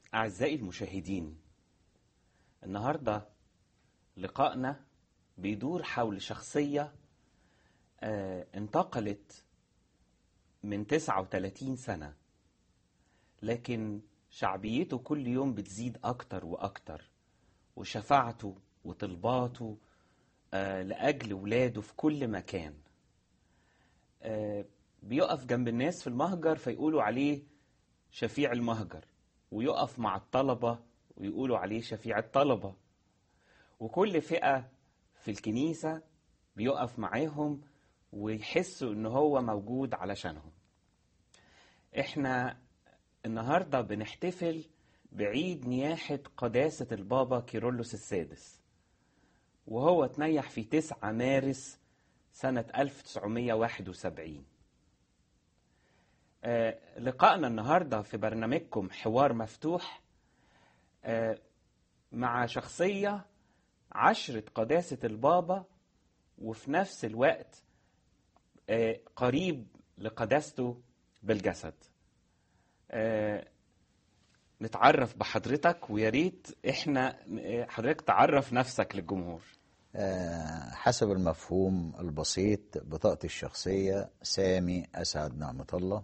أعزائي المشاهدين النهاردة لقائنا بيدور حول شخصية آه، انتقلت من 39 سنة لكن شعبيته كل يوم بتزيد أكتر وأكتر وشفاعته وطلباته آه، لأجل ولاده في كل مكان آه، بيقف جنب الناس في المهجر فيقولوا عليه شفيع المهجر ويقف مع الطلبة ويقولوا عليه شفيع الطلبة وكل فئة في الكنيسة بيقف معاهم ويحسوا ان هو موجود علشانهم احنا النهاردة بنحتفل بعيد نياحة قداسة البابا كيرلس السادس وهو تنيح في 9 مارس سنة 1971 آه، لقائنا النهاردة في برنامجكم حوار مفتوح آه، مع شخصية عشرة قداسة البابا وفي نفس الوقت آه، قريب لقداسته بالجسد آه، نتعرف بحضرتك ويا ريت احنا آه، حضرتك تعرف نفسك للجمهور آه، حسب المفهوم البسيط بطاقتي الشخصية سامي أسعد نعمة الله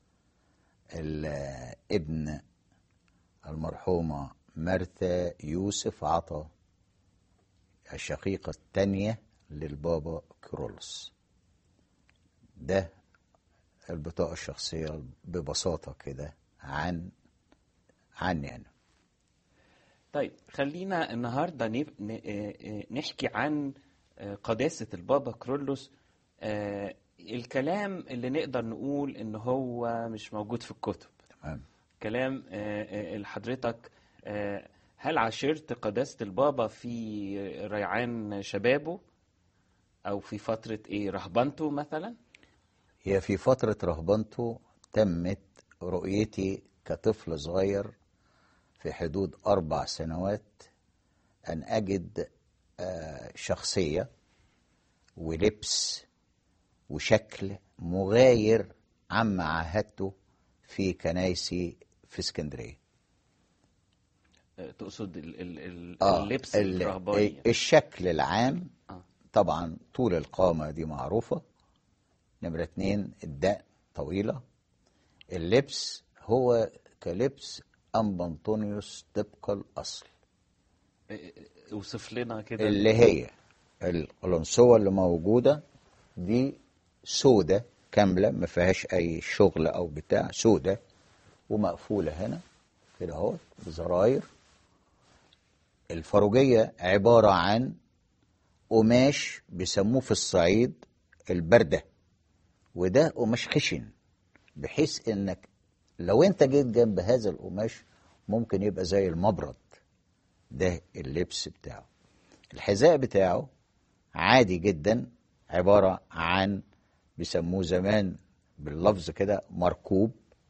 الابن المرحومة مرثا يوسف عطا الشقيقة الثانية للبابا كرولس ده البطاقة الشخصية ببساطة كده عن عني أنا طيب خلينا النهارده نب- ن- آه، آه، نحكي عن آه، قداسة البابا كرولوس آه، الكلام اللي نقدر نقول ان هو مش موجود في الكتب تمام كلام آه، آه، اللي حضرتك آه، هل عاشرت قداسة البابا في ريعان شبابه او في فترة ايه رهبنته مثلا هي في فترة رهبنته تمت رؤيتي كطفل صغير في حدود أربع سنوات أن أجد آه، شخصية ولبس وشكل مغاير عما عاهدته في كنايسي في اسكندرية آه، تقصد ال- ال- ال- آه اللبس ال- الرهباني الشكل العام آه. طبعا طول القامة دي معروفة نمرة اتنين الدقن طويلة اللبس هو كلبس أنبا أنطونيوس طبق الأصل آه، آه، اوصف لنا كده اللي هي القلنسوة اللي موجودة دي سودة كاملة ما فيهاش أي شغل أو بتاع سودة ومقفولة هنا كده اهو بزراير الفروجية عبارة عن قماش بيسموه في الصعيد البردة وده قماش خشن بحيث انك لو انت جيت جنب هذا القماش ممكن يبقى زي المبرد ده اللبس بتاعه الحذاء بتاعه عادي جدا عبارة عن بيسموه زمان باللفظ كده مركوب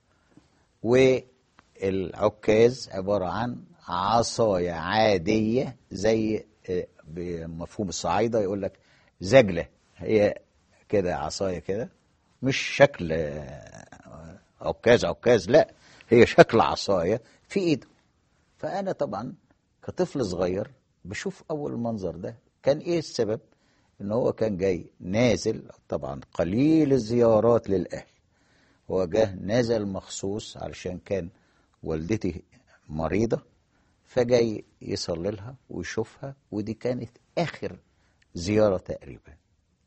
والعكاز عبارة عن عصاية عادية زي آه، بمفهوم الصعايدة يقول لك زجلة هي كده عصاية كده مش شكل آه، عكاز عكاز لا هي شكل عصاية في ايده فأنا طبعا كطفل صغير بشوف أول المنظر ده كان إيه السبب؟ إن هو كان جاي نازل طبعا قليل الزيارات للأهل هو جه نازل مخصوص علشان كان والدتي مريضة فجاي يصلي لها ويشوفها ودي كانت آخر زيارة تقريبا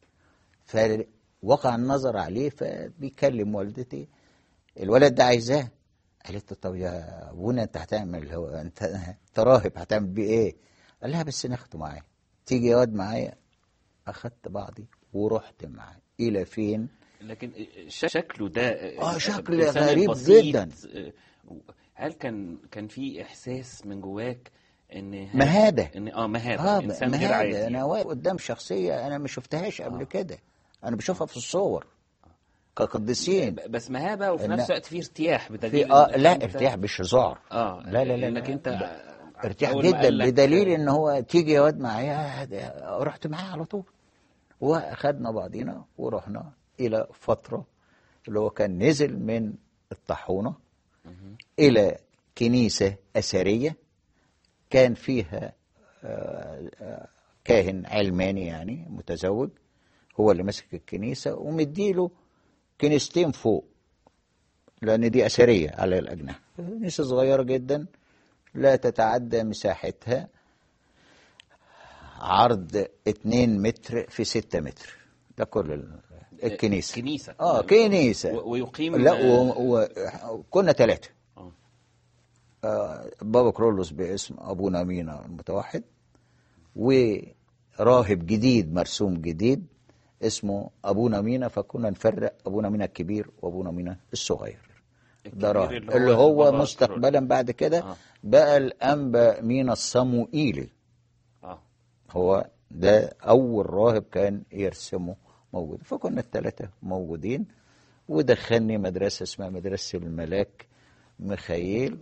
فوقع النظر عليه فبيكلم والدتي الولد ده عايزاه قالت له طب يا ابونا انت هتعمل هو انت انت راهب هتعمل بيه ايه؟ قال لها بس ناخده معايا تيجي يا واد معايا اخدت بعضي ورحت معاه الى فين؟ لكن ش- شكله ده آه، شكل الإنسان غريب البسيط، جداً. آه، هل كان كان في احساس من جواك ان ه- مهابة. ان اه مهابه اه انسان غير مهابة عادي انا واقف قدام شخصيه انا ما شفتهاش قبل كده انا بشوفها في الصور كقديسين ب- بس مهابه وفي إن- نفس الوقت في ارتياح في بدليل اه إنك لا أنت- ارتياح مش هزار اه لا لا لا انك لا. انت لا. ارتياح أول ما جدا قال لك- بدليل ان هو تيجي يا واد معايا رحت معاه على طول واخدنا بعضينا ورحنا الى فتره اللي هو كان نزل من الطاحونه الى كنيسة أثرية كان فيها آه، آه، كاهن علماني يعني متزوج هو اللي ماسك الكنيسة ومديله كنيستين فوق لأن دي أثرية على الأجنحة كنيسة صغيرة جدا لا تتعدى مساحتها عرض 2 متر في 6 متر ده كل ال- الكنيسة كنيسة اه كنيسة و- ويقيم لا و... و... كنا ثلاثة آه. آه بابا كرولوس باسم أبونا مينا المتوحد وراهب جديد مرسوم جديد اسمه أبونا مينا فكنا نفرق أبونا مينا الكبير وأبونا مينا الصغير ده الكبير راهب اللي هو اللي هو بابا مستقبلا بعد كده آه. بقى الأنبا مينا الصموئيلي اه هو ده أول راهب كان يرسمه موجود فكنا الثلاثة موجودين ودخلني مدرسة اسمها مدرسة الملاك ميخائيل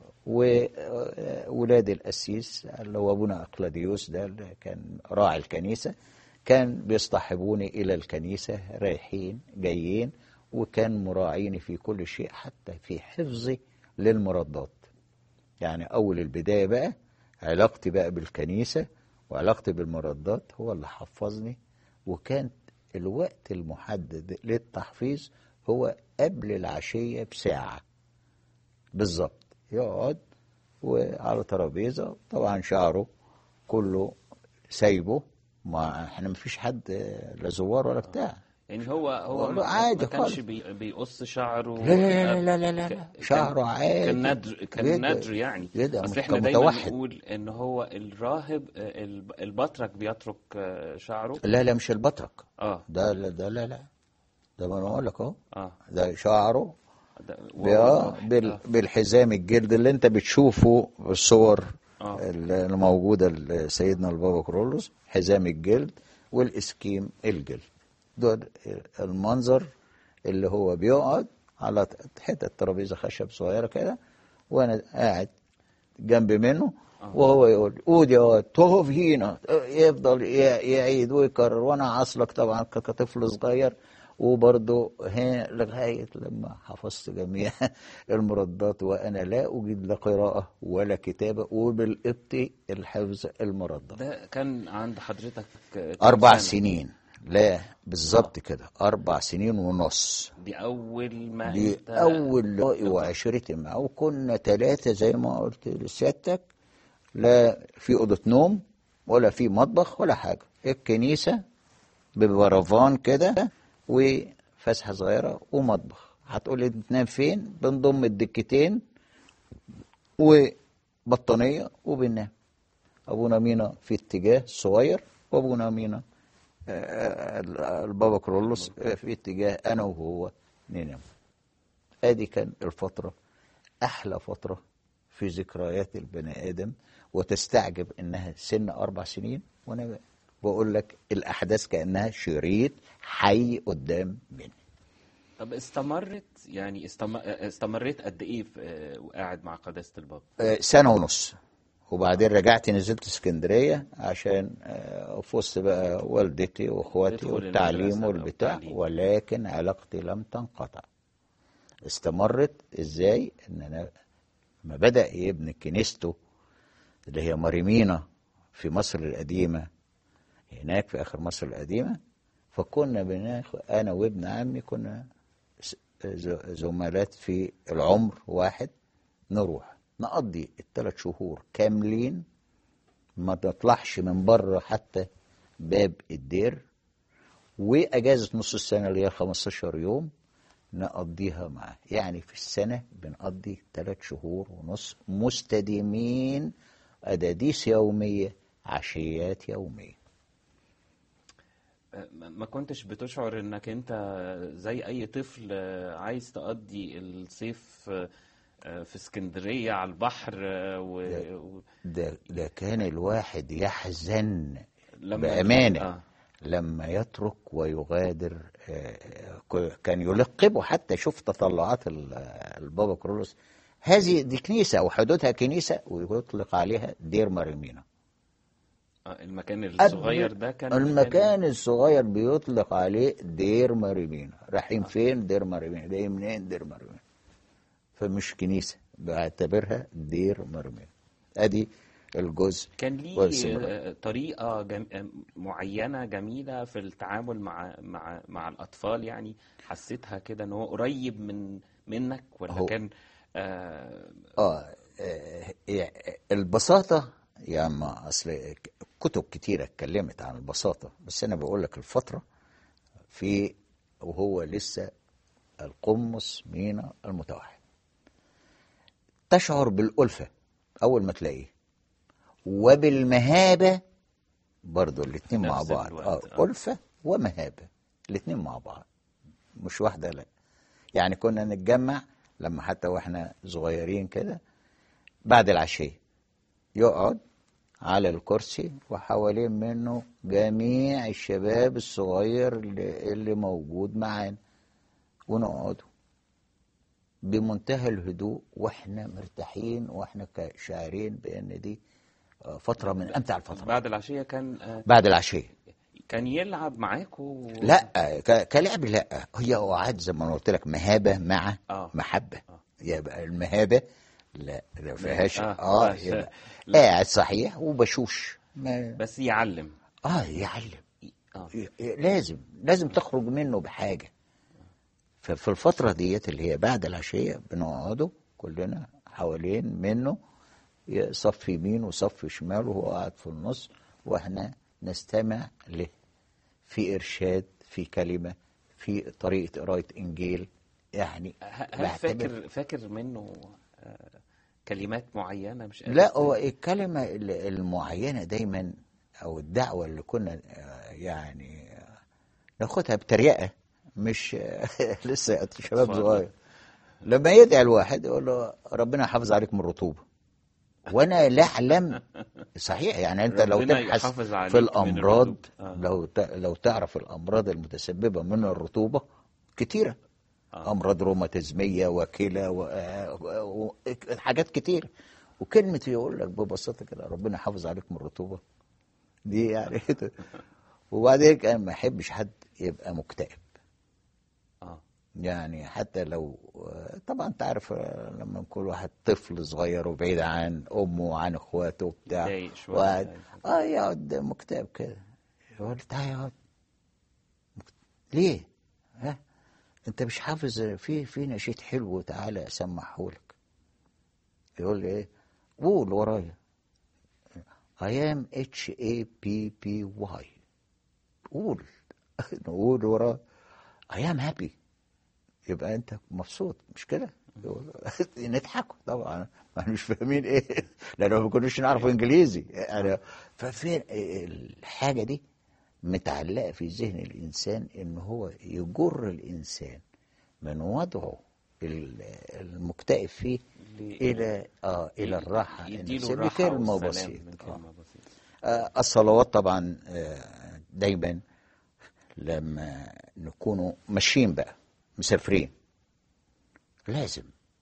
وولاد القسيس اللي هو أبونا أقلاديوس ده اللي كان راعي الكنيسة كان بيصطحبوني إلى الكنيسة رايحين جايين وكان مراعيني في كل شيء حتى في حفظي للمردات يعني أول البداية بقى علاقتي بقى بالكنيسة وعلاقتي بالمردات هو اللي حفظني وكان الوقت المحدد للتحفيظ هو قبل العشية بساعة بالظبط يقعد وعلى ترابيزة طبعا شعره كله سايبه ما احنا مفيش حد لا زوار ولا بتاع يعني هو هو والله ما, عادي ما كانش خالص. بي بيقص شعره لا لا لا لا لا لا ك- شعره كان- عادي كان ندر كان جدا. ندر يعني جدا اصل مش احنا كان دايما متوحد. نقول ان هو الراهب آه، الب- البطرك بيترك آه، شعره لا لا مش البطرك اه ده لا ده لا لا ده ما انا اقول لك اهو اه ده شعره ده- ب- آه، بال- آه. بالحزام الجلد اللي انت بتشوفه في الصور آه. اللي موجوده لسيدنا البابا كرولوس حزام الجلد والاسكيم الجلد دول المنظر اللي هو بيقعد على حته ترابيزه خشب صغيره كده وانا قاعد جنب منه وهو يقول قول يا واد تقف هنا يفضل ي- يعيد ويكرر وانا عاصلك طبعا ك- كطفل صغير وبرضه هنا لغايه لما حفظت جميع المردات وانا لا اجيد لا قراءه ولا كتابه وبالقبط الحفظ المردات ده كان عند حضرتك آه، كام اربع سنة؟ سنين لا بالظبط كده اربع سنين ونص دي اول ما دي انت أول لقاء وعشرتي معه وكنا ثلاثة زي ما قلت لسيادتك لا في أوضة نوم ولا في مطبخ ولا حاجة الكنيسة ببرفان كده وفسحة صغيرة ومطبخ هتقول لي تنام فين بنضم الدكتين وبطانية وبننام أبونا مينا في اتجاه صغير وأبونا مينا آه، البابا كرولوس في اتجاه أنا وهو ننام ادي كان الفترة احلى فترة في ذكريات البني ادم وتستعجب انها سن اربع سنين وانا بقول لك الاحداث كانها شريط حي قدام مني طب استمرت يعني استم... استمريت قد ايه في... آه، وقاعد مع قداسة البابا آه، سنة ونص وبعدين رجعت نزلت اسكندرية عشان آه، في وسط بقى والدتي واخواتي تدخل والتعليم المدرسة والبتاع والتعليم. ولكن علاقتي لم تنقطع استمرت ازاي ان انا لما بدأ يبني كنيسته اللي هي مريمينا في مصر القديمة هناك في آخر مصر القديمة فكنا بناخد أنا وابن عمي كنا س- ز- زملات في العمر واحد نروح نقضي الثلاث شهور كاملين ما تطلعش من بره حتى باب الدير وأجازة نص السنة اللي هي 15 يوم نقضيها معاه يعني في السنة بنقضي ثلاث شهور ونص مستديمين أداديس يومية عشيات يومية آه، ما ما كنتش بتشعر انك انت زي اي طفل آه، عايز تقضي الصيف آه، آه، في اسكندرية على البحر آه، و... و... ده, ده كان الواحد يحزن لما بأمانة آه. لما يترك ويغادر آه، ك- كان يلقبه حتى شوف تطلعات ال- البابا كرولوس هذه دي كنيسة أو حدودها كنيسة ويطلق عليها دير مريمينا آه، المكان الصغير ده كان المكان الصغير بيطلق عليه دير مريمينا رايحين فين دير مريمينا جاي منين دير مريمينا فمش كنيسة بعتبرها دير مرمية ادي الجزء كان ليه والثمرة. آه، طريقة جم... آه، معينة جميلة في التعامل مع مع مع الأطفال يعني حسيتها كده إن هو قريب من منك ولا هو- كان آه اه آه، آه، البساطة يا اما اصل كتب كتيرة اتكلمت عن البساطة بس انا بقول لك الفترة في وهو لسه القمص مينا المتوحد تشعر بالألفة أول ما تلاقيه وبالمهابة برضو الاتنين مع نفس بعض الوقت، اه آه. ألفة ومهابة الاتنين مع بعض مش واحدة لا يعني كنا نتجمع لما حتى واحنا صغيرين كده بعد العشية يقعد على الكرسي وحوالين منه جميع الشباب الصغير اللي, اللي موجود معانا ونقعدوا بمنتهى الهدوء واحنا مرتاحين واحنا شاعرين بان دي آه، فتره من امتع الفترات بعد العشية كان آه بعد العشيه كان يلعب معاكوا لا ك- كلعب لا هي قعد زي ما أنا قلت لك مهابه مع آه. محبه آه. يبقى المهابه لا ما فيهاش آه. اه بس- يبقى لا. قاعد صحيح وبشوش ما بس يعلم اه يعلم آه. ي- ي- لازم لازم تخرج منه بحاجة ففي الفترة ديت اللي هي بعد العشية بنقعدوا كلنا حوالين منه ي- صف يمين وصف شمال وهو قاعد في النص واحنا نستمع له في إرشاد في كلمة في طريقة قراية إنجيل يعني ه- هل بعتبر- فاكر فاكر منه آه كلمات معينة مش قادر لا هو الكلمة ال- المعينة دايما أو الدعوة اللي كنا آه، يعني آه، ناخدها بتريقة مش لسه شباب اتفضل. صغير لما يدعي الواحد يقول له ربنا يحافظ عليك من الرطوبة وأنا لا أعلم صحيح يعني أنت لو ربنا تبحث يحافظ عليك في من الأمراض الرطوبة. آه. لو ت- لو تعرف الأمراض المتسببة من الرطوبة كتيرة آه. امراض روماتيزميه وكلى و... و... حاجات كتير وكلمه يقول لك ببساطه كده ربنا يحافظ عليك من الرطوبه دي يعني وبعدين انا ما احبش حد يبقى مكتئب آه. يعني حتى لو طبعا انت عارف لما يكون واحد طفل صغير وبعيد عن امه وعن اخواته وبتاع يتضايق شوية. وقاعد اه يقعد مكتئب كده يقول تعالى يقعد مكت- ليه؟ ها؟ انت مش حافظ في في نشيد حلو تعالى اسمعهولك يقول لي ايه؟ قول ورايا I am H A P P Y قول نقول وراه I am happy يبقى انت مبسوط مش كده؟ يقول- نضحكوا طبعا ما احنا مش فاهمين ايه لان ما كناش نعرف انجليزي يعني ففين الحاجه دي متعلقه في ذهن الانسان ان هو يجر الانسان من وضعه ال- المكتئب فيه ل- الى اه الى الراحه يديله النفسيه الراحة بكلمه والسلام بسيطه من آه. كلمة بسيطة آه، الصلوات طبعا آه، دايما لما نكونوا ماشيين بقى مسافرين لازم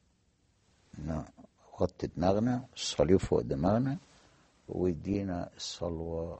نغطي دماغنا الصليب فوق دماغنا ويدينا الصلوة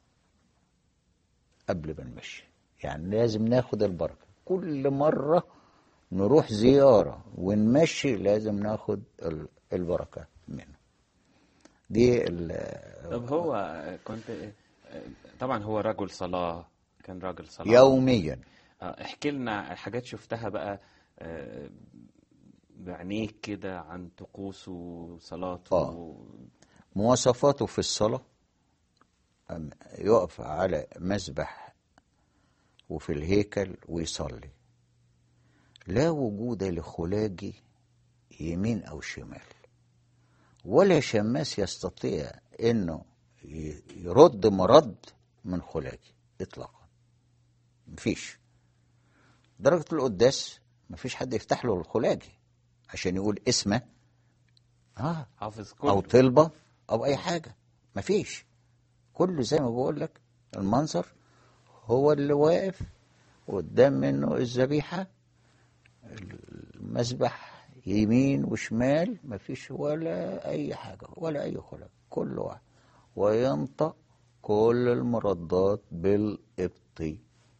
قبل ما نمشي يعني لازم ناخد البركة كل مرة نروح زيارة ونمشي لازم ناخد ال- البركة منه دي ال- طب هو كنت طبعا هو رجل صلاة كان راجل صلاة يوميا آه، احكي لنا حاجات شفتها بقى آه، بعينيك كده عن طقوسه وصلاته آه. مواصفاته في الصلاة أم يقف على مسبح وفي الهيكل ويصلي لا وجود لخلاجي يمين أو شمال ولا شماس يستطيع انه ي- يرد مرد من خلاجي اطلاقا مفيش درجة القداس مفيش حد يفتح له الخلاجي عشان يقول اسمه اه حافظ او كله طلبة او اي حاجة مفيش كله زي ما بقول لك المنظر هو اللي واقف قدام منه الذبيحة المسبح يمين وشمال مفيش ولا أي حاجة ولا أي خلق كل واحد وينطق كل المردات بالقبطي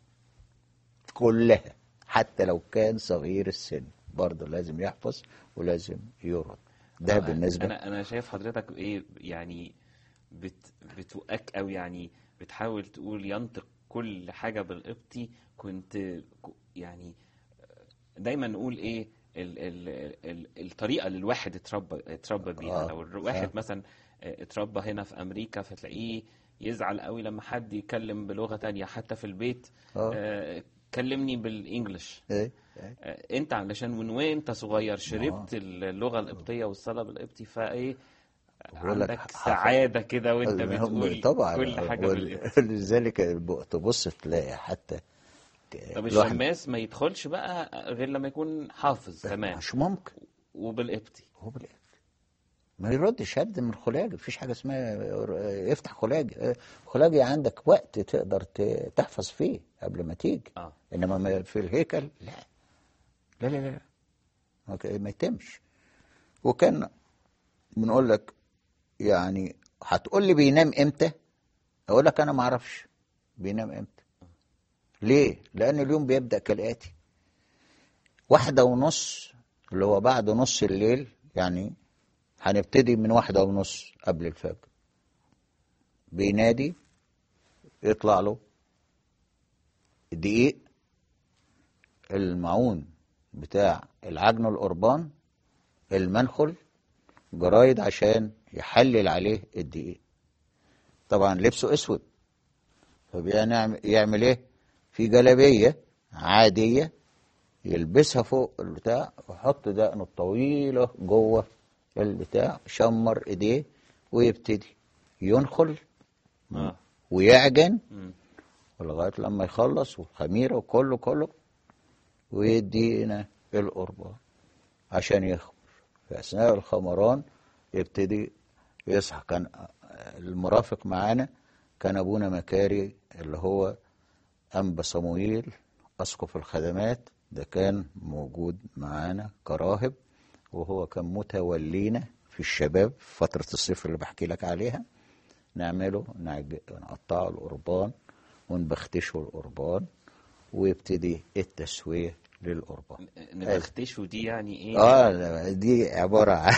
كلها حتى لو كان صغير السن برضه لازم يحفظ ولازم يرد ده آه، بالنسبة انا انا شايف حضرتك ايه يعني بت بتؤك او يعني بتحاول تقول ينطق كل حاجه بالقبطي كنت ك- يعني دايما نقول ايه ال ال ال الطريقه اللي الواحد اتربى اتربى بيها آه، لو الواحد آه. مثلا اتربى هنا في امريكا فتلاقيه يزعل قوي لما حد يتكلم بلغه تانية حتى في البيت آه. آه، كلمني بالانجلش إيه؟ إيه؟ آه، انت علشان من وانت صغير شربت اللغه القبطيه والصلاه بالقبطي فايه بقول لك عندك حف- سعاده كده وانت هم- بتقول طبعا كل حاجه وال- بالقبطي لذلك الب- تبص تلاقي حتى طب الواحد الشماس ما يدخلش بقى غير لما يكون حافظ كمان مش ممكن وبالقبطي هو بالإيه؟ ما يردش هد من الخلاج مفيش حاجة اسمها يفتح خلاج خلاجي عندك وقت تقدر ت- تحفظ فيه قبل ما تيجي اه انما ما في الهيكل لا لا لا لا ما ك- ما يتمش وكان بنقول لك يعني هتقول لي بينام امتى اقول لك انا ما اعرفش بينام امتى ليه لان اليوم بيبدا كالاتي واحدة ونص اللي هو بعد نص الليل يعني هنبتدي من واحدة ونص قبل الفجر بينادي يطلع له دقيق المعون بتاع العجن القربان المنخل جرايد عشان يحلل عليه الدقيق طبعا لبسه اسود فبيعمل يعمل ايه في جلابيه عاديه يلبسها فوق البتاع ويحط دقنه الطويله جوه البتاع شمر ايديه ويبتدي ينخل اه ويعجن مم. لغايه لما يخلص والخميره وكله كله ويدينا القربان عشان يخمر في اثناء الخمران يبتدي يصحى كان المرافق معانا كان ابونا مكاري اللي هو انبا صمويل اسقف الخدمات ده كان موجود معانا كراهب وهو كان متولينا في الشباب في فترة الصيف اللي بحكي لك عليها نعمله نعج- نقطعه القربان ونبختشه القربان ويبتدي التسوية للقربان نبختشه دي يعني ايه اه لا، دي عبارة عن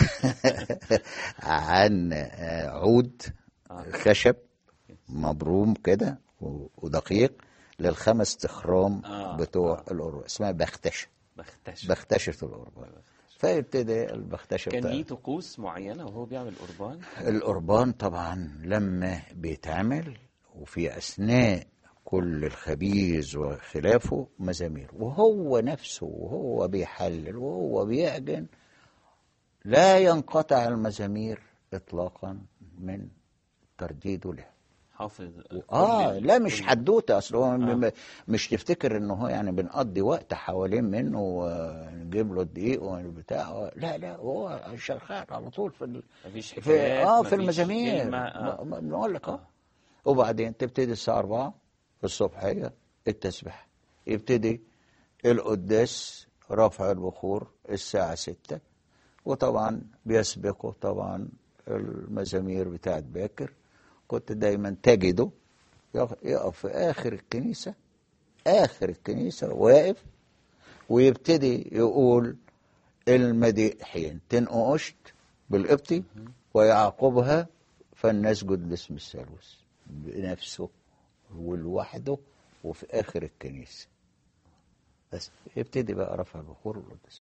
عن آه، عود خشب مبروم كده و- ودقيق للخمس تخرام آه، بتوع القربان اسمها بختشة بختش بختشة القربان فيبتدي البختشة كان بتاع ليه طقوس معينه وهو بيعمل قربان القربان طبعا لما بيتعمل وفي أثناء كل الخبيز وخلافه مزامير وهو نفسه وهو بيحلل وهو بيعجن لا ينقطع المزامير إطلاقا من ترديده له حافظ اه كل- لا مش كل- حدوته اصل هو آه. م- مش تفتكر ان هو يعني بنقضي وقت حوالين منه ونجيب له الدقيق والبتاع لا لا هو شغال على طول في ال... مفيش في حكايات اه مفيش في المزامير كلمة، آه. ب- ب- بنقول لك اه وبعدين تبتدي الساعه 4 الصبحيه التسبيح يبتدي القداس رفع البخور الساعه 6 وطبعا بيسبقه طبعا المزامير بتاعت باكر كنت دايما تجده يقف يقف في اخر الكنيسه اخر الكنيسه واقف ويبتدي يقول المديحين تنقشت بالقبطي ويعقبها فلنسجد لاسم الثالوث بنفسه ولوحده وفي اخر الكنيسه بس يبتدي بقى رفع البخور والقداس